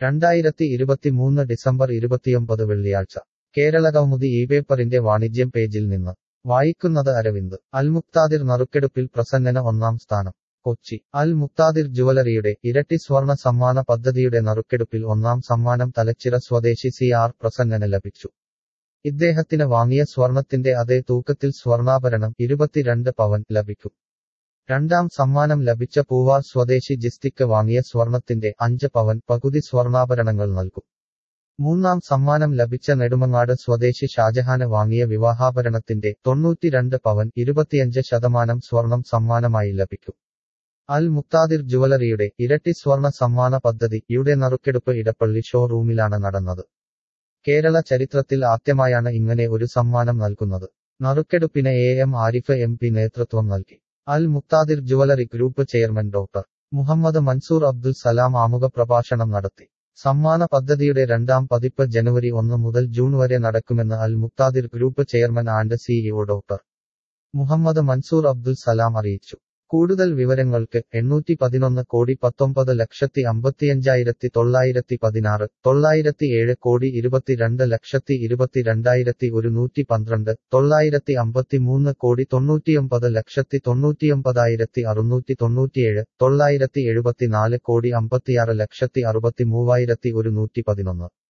രണ്ടായിരത്തി ഇരുപത്തിമൂന്ന് ഡിസംബർ ഇരുപത്തിയൊമ്പത് വെള്ളിയാഴ്ച കേരള കൗമുദി ഈ പേപ്പറിന്റെ വാണിജ്യം പേജിൽ നിന്ന് വായിക്കുന്നത് അരവിന്ദ് അൽമുക്താദിർ നറുക്കെടുപ്പിൽ പ്രസന്നന് ഒന്നാം സ്ഥാനം കൊച്ചി അൽ മുക്താദിർ ജുവലറിയുടെ ഇരട്ടി സ്വർണ സമ്മാന പദ്ധതിയുടെ നറുക്കെടുപ്പിൽ ഒന്നാം സമ്മാനം തലച്ചിറ സ്വദേശി സി ആർ പ്രസന്നന് ലഭിച്ചു ഇദ്ദേഹത്തിന് വാങ്ങിയ സ്വർണത്തിന്റെ അതേ തൂക്കത്തിൽ സ്വർണാഭരണം ഇരുപത്തിരണ്ട് പവൻ ലഭിക്കും രണ്ടാം സമ്മാനം ലഭിച്ച പൂവാർ സ്വദേശി ജിസ്തിക്ക് വാങ്ങിയ സ്വർണത്തിന്റെ അഞ്ച് പവൻ പകുതി സ്വർണാഭരണങ്ങൾ നൽകും മൂന്നാം സമ്മാനം ലഭിച്ച നെടുമങ്ങാട് സ്വദേശി ഷാജഹാന് വാങ്ങിയ വിവാഹാഭരണത്തിന്റെ തൊണ്ണൂറ്റിരണ്ട് പവൻ ഇരുപത്തിയഞ്ച് ശതമാനം സ്വർണം സമ്മാനമായി ലഭിക്കും അൽ മുക്താദിർ ജുവലറിയുടെ ഇരട്ടി സ്വർണ സമ്മാന പദ്ധതി യുടെ നറുക്കെടുപ്പ് ഇടപ്പള്ളി ഷോറൂമിലാണ് നടന്നത് കേരള ചരിത്രത്തിൽ ആദ്യമായാണ് ഇങ്ങനെ ഒരു സമ്മാനം നൽകുന്നത് നറുക്കെടുപ്പിന് A M Arif M P നേതൃത്വം നൽകി Al Muqtadir jewellery group chairman doctor Muhammad Mansoor Abdul Salam ആമുഖ പ്രഭാഷണം നടത്തി സമ്മാന പദ്ധതിയുടെ രണ്ടാം പതിപ്പ് ജനുവരി ഒന്ന് മുതൽ ജൂൺ വരെ നടക്കുമെന്ന് Al Muqtadir group chairman and CEO doctor Muhammad Mansoor Abdul Salam അറിയിച്ചു കൂടുതൽ വിവരങ്ങൾക്ക് എണ്ണൂറ്റി പതിനൊന്ന് കോടി പത്തൊമ്പത് ലക്ഷത്തി അമ്പത്തിയഞ്ചായിരത്തി തൊള്ളായിരത്തി പതിനാറ് തൊള്ളായിരത്തി ഏഴ് കോടി ഇരുപത്തിരണ്ട് ലക്ഷത്തി ഇരുപത്തിരണ്ടായിരത്തി ഒരുന്നൂറ്റി പന്ത്രണ്ട് തൊള്ളായിരത്തി അമ്പത്തിമൂന്ന് കോടി തൊണ്ണൂറ്റിയൊമ്പത് ലക്ഷത്തി തൊണ്ണൂറ്റിയൊമ്പതായിരത്തി അറുന്നൂറ്റി തൊണ്ണൂറ്റിയേഴ് തൊള്ളായിരത്തി എഴുപത്തിനാല് കോടി അമ്പത്തിയാറ് ലക്ഷത്തി അറുപത്തി മൂവായിരത്തി ഒരുന്നൂറ്റി പതിനൊന്ന്